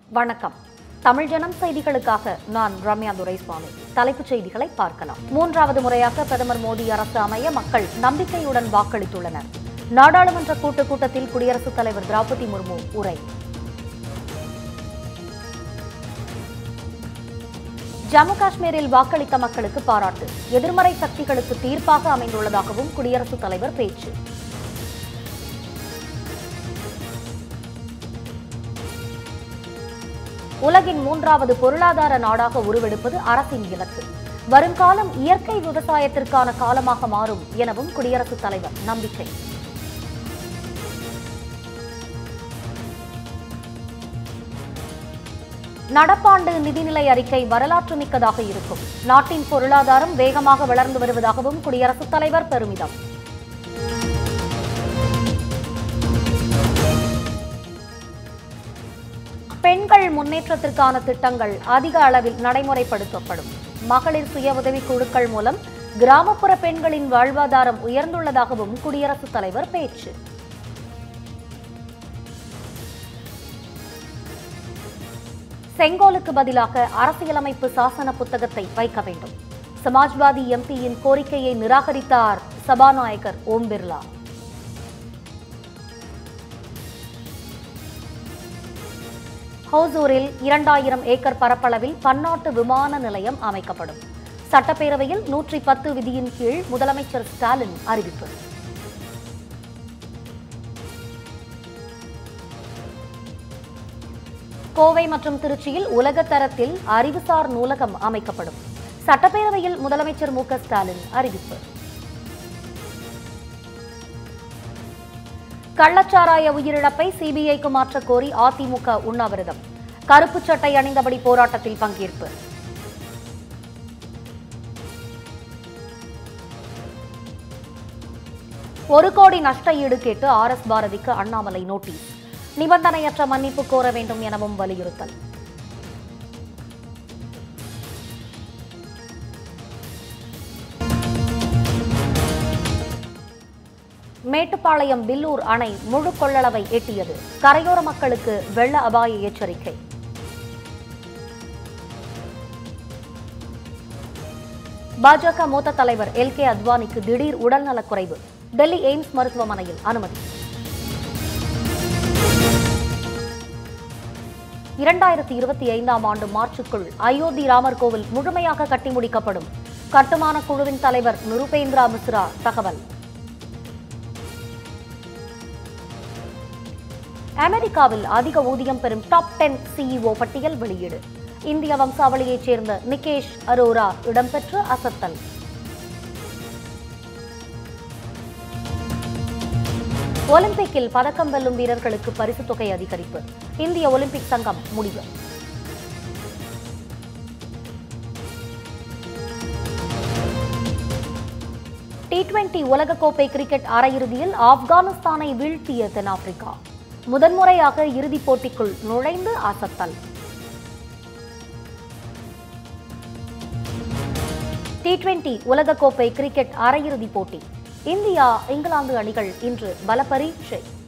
வணக்கம் தமிழ் ஜனம் செய்திகளுக்காக நான் ரம்யா துரைசுவாமி தலைப்புச் செய்திகளை பார்க்கலாம் மூன்றாவது முறையாக பிரதமர் மோடி அரசு அமைய மக்கள் நம்பிக்கையுடன் வாக்களித்துள்ளனர் நாடாளுமன்ற கூட்டுக் கூட்டத்தில் குடியரசுத் தலைவர் திரௌபதி முர்மு உரை ஜம்மு காஷ்மீரில் வாக்களித்த மக்களுக்கு பாராட்டு எதிர்மறை சக்திகளுக்கு தீர்ப்பாக அமைந்துள்ளதாகவும் குடியரசுத் தலைவர் பேச்சு உலகின் மூன்றாவது பொருளாதார நாடாக உருவெடுப்பது அரசின் இலக்கு வருங்காலம் இயற்கை விவசாயத்திற்கான காலமாக மாறும் எனவும் குடியரசுத் தலைவர் நம்பிக்கை நடப்பாண்டு நிதிநிலை அறிக்கை வரலாற்று மிக்கதாக இருக்கும் நாட்டின் பொருளாதாரம் வேகமாக வளர்ந்து வருவதாகவும் குடியரசுத் தலைவர் பெருமிதம் பெண்கள் முன்னேற்றத்திற்கான திட்டங்கள் அதிக அளவில் நடைமுறைப்படுத்தப்படும் மகளிர் சுய உதவிக் குழுக்கள் மூலம் கிராமப்புற பெண்களின் வாழ்வாதாரம் உயர்ந்துள்ளதாகவும் குடியரசுத் தலைவர் பேச்சு செங்கோலுக்கு பதிலாக அரசியலமைப்பு சாசன புத்தகத்தை வைக்க வேண்டும் சமாஜ்வாதி எம்பியின் கோரிக்கையை நிராகரித்தார் சபாநாயகர் ஓம் பிர்லா ஹோசூரில் இரண்டாயிரம் ஏக்கர் பரப்பளவில் பன்னாட்டு விமான நிலையம் அமைக்கப்படும் சட்டப்பேரவையில் நூற்றி பத்து விதியின் கீழ் முதலமைச்சர் ஸ்டாலின் அறிவிப்பு கோவை மற்றும் திருச்சியில் உலக தரத்தில் அறிவுசார் நூலகம் அமைக்கப்படும் சட்டப்பேரவையில் முதலமைச்சர் மு க ஸ்டாலின் அறிவிப்பு கள்ளச்சாராய உயிரிழப்பை சிபிஐக்கு மாற்றக் கோரி அதிமுக உண்ணாவிரதம் கருப்புச் சட்டை அணிந்தபடி போராட்டத்தில் பங்கேற்பு ஒரு கோடி நஷ்ட ஈடு கேட்டு ஆர் எஸ் பாரதிக்கு அண்ணாமலை நோட்டீஸ் நிபந்தனையற்ற மன்னிப்பு கோர வேண்டும் எனவும் வலியுறுத்தல் மேட்டுப்பாளையம் பில்லூர் அணை முழு கொள்ளளவை எட்டியது கரையோர மக்களுக்கு வெள்ள அபாய எச்சரிக்கை பாஜக மூத்த தலைவர் எல் கே அத்வானிக்கு திடீர் உடல்நலக்குறைவு டெல்லி எய்ம்ஸ் மருத்துவமனையில் அனுமதி இரண்டாயிரத்தி இருபத்தி ஐந்தாம் ஆண்டு மார்ச்சுக்குள் அயோத்தி ராமர் கோவில் முழுமையாக கட்டி முடிக்கப்படும் கட்டுமான குழுவின் தலைவர் நிருபேந்திரா மிஸ்ரா தகவல் அமெரிக்காவில் அதிக ஊதியம் பெறும் டாப் டென் சிஇஓ பட்டியல் வெளியீடு இந்திய வம்சாவளியைச் சேர்ந்த நிகேஷ் அரோரா இடம்பெற்று அசத்தல் ஒலிம்பிக்கில் பதக்கம் வெல்லும் வீரர்களுக்கு பரிசுத் தொகை அதிகரிப்பு இந்திய ஒலிம்பிக் சங்கம் முடிவு டி டுவெண்டி உலகக்கோப்பை கிரிக்கெட் அரையிறுதியில் ஆப்கானிஸ்தானை வீழ்த்திய தென்னாப்பிரிக்கா முதன்முறையாக இறுதிப் போட்டிக்குள் நுழைந்து அசத்தல் டி டுவெண்டி உலகக்கோப்பை கிரிக்கெட் அரையிறுதிப் போட்டி இந்தியா இங்கிலாந்து அணிகள் இன்று பல பரீட்சை